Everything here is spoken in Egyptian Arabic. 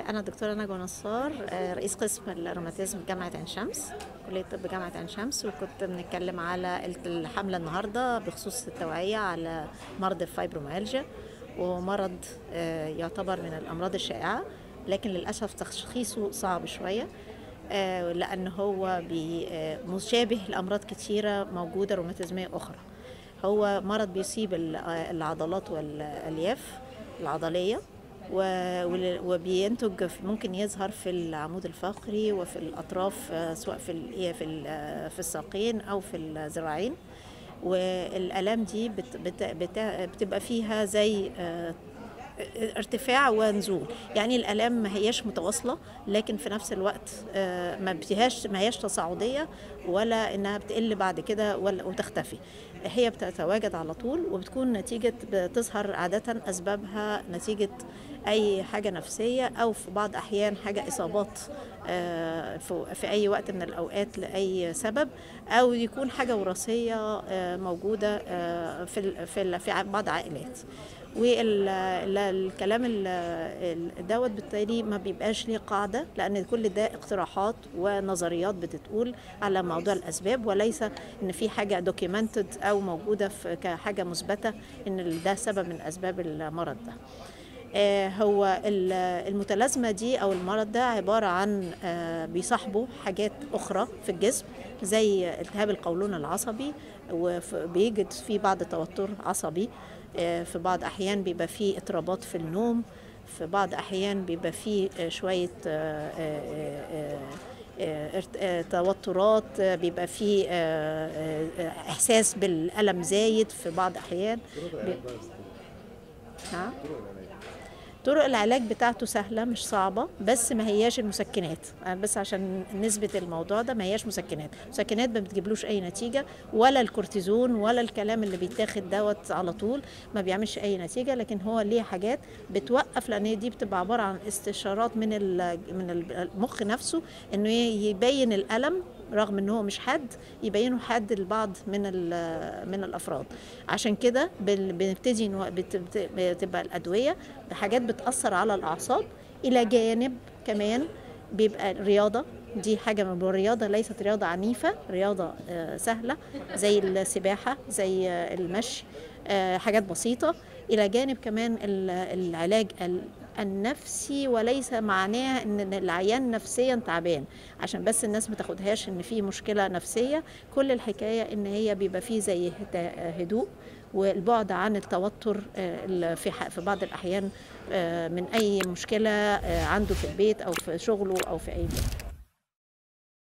أنا دكتورة نجوى نصار آه، رئيس قسم الروماتيزم جامعة عين شمس كلية طب جامعة عين شمس وكنت بنتكلم على الحملة النهاردة بخصوص التوعية على مرض الفايبروميالجيا ومرض آه، يعتبر من الأمراض الشائعة لكن للأسف تشخيصه صعب شوية آه، لأن هو بي- آه، مشابه لأمراض كتيرة موجودة روماتيزمية أخرى هو مرض بيصيب ال- آه، العضلات والألياف العضلية و- وال- وبينتج في- ممكن يظهر في العمود الفقري وفي الأطراف آه، سواء في ال- في ال- آه، في الساقين أو في الذراعين والآلام دي بت بت بت بتبقى فيها زي آه، ارتفاع ونزول يعني الالام ما هياش متواصله لكن في نفس الوقت آه، ما بتهاش ما هياش تصاعديه ولا انها بتقل بعد كده ولا وتختفي هي بتتواجد على طول وبتكون نتيجه بتظهر عاده اسبابها نتيجه اي حاجه نفسيه او في بعض احيان حاجه اصابات آه، في في اي وقت من الاوقات لاي سبب او يكون حاجه وراثيه آه، موجوده آه، في ال- في ال- في بعض عائلات والكلام دوت بالتالي ما بيبقاش ليه قاعدة لأن كل ده اقتراحات ونظريات بتتقول على موضوع الأسباب وليس إن في حاجة دوكيومنتد أو موجودة في كحاجة مثبتة إن ده سبب من أسباب المرض ده آه، هو ال- المتلازمة دي أو المرض ده عبارة عن آه، بيصاحبه حاجات أخرى في الجسم زي التهاب القولون العصبي وبيجد في بعض توتر عصبي آه، في بعض أحيان بيبقى فيه اضطرابات في النوم في بعض أحيان بيبقى فيه آه، شوية آه، آه، آه، آه، ارت- آه، توترات آه، بيبقى فيه آه، آه، آه، إحساس بالألم زايد في بعض أحيان بي- ها؟ طرق العلاج بتاعته سهلة مش صعبة بس ما هياش المسكنات أنا بس عشان نثبت الموضوع ده ما هياش مسكنات مسكنات ما بتجيبلوش أي نتيجة ولا الكورتيزون ولا الكلام اللي بيتاخد دوت على طول ما بيعملش أي نتيجة لكن هو ليه حاجات بتوقف لأن دي بتبقى عبارة عن استشارات من ال- من المخ نفسه إنه يبين الألم رغم ان هو مش حد يبينه حد لبعض من ال- من الافراد عشان كده بن- بنبتدي نوع- بت- بت- بتبقى الادويه بحاجات بتاثر على الاعصاب الى جانب كمان بيبقى الرياضه دي حاجه من الرياضه ليست رياضه عنيفه رياضه آه، سهله زي السباحه زي آه، المشي آه، حاجات بسيطه الى جانب كمان ال- العلاج ال- النفسي وليس معناه ان العيان نفسيا تعبان عشان بس الناس ما تاخدهاش ان في مشكله نفسيه كل الحكايه ان هي بيبقى فيه زي هدا- هدوء والبعد عن التوتر آه، ال- في ح- في بعض الاحيان آه، من اي مشكله آه، عنده في البيت او في شغله او في اي بيت